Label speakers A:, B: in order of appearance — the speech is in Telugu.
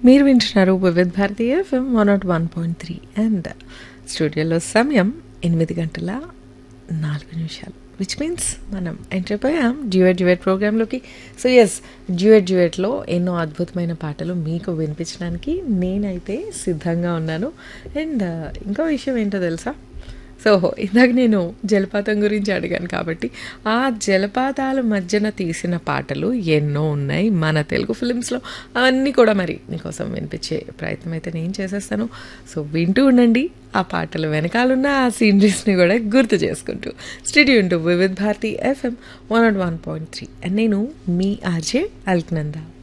A: మీరు వింటున్నారు Vividh Bharati FM one nought one point three and స్టూడియోలో సమయం ఎనిమిది గంటల నాలుగు నిమిషాలు విచ్ మీన్స్ మనం ఎంటర్ అయిపోయాం డ్యూయట్ డ్యూయట్ ప్రోగ్రాంలోకి సో ఎస్ డ్యూయట్ డ్యూయట్లో ఎన్నో అద్భుతమైన పాటలు మీకు వినిపించడానికి నేనైతే సిద్ధంగా ఉన్నాను అండ్ ఇంకో విషయం ఏంటో తెలుసా సో ఇందాక నేను జలపాతం గురించి అడిగాను కాబట్టి ఆ జలపాతాల మధ్యన తీసిన పాటలు ఎన్నో ఉన్నాయి మన తెలుగు ఫిలిమ్స్లో అవన్నీ కూడా మరి మీకోసం వినిపించే ప్రయత్నం అయితే నేను చేసేస్తాను సో వింటూ ఉండండి ఆ పాటలు వెనకాలన్న ఆ సీనరీస్ని కూడా గుర్తు చేసుకుంటూ స్టూడియో ఉంటూ Vividh Bharati FM one nought one point three and నేను మీ ఆర్జే అల్క్నందా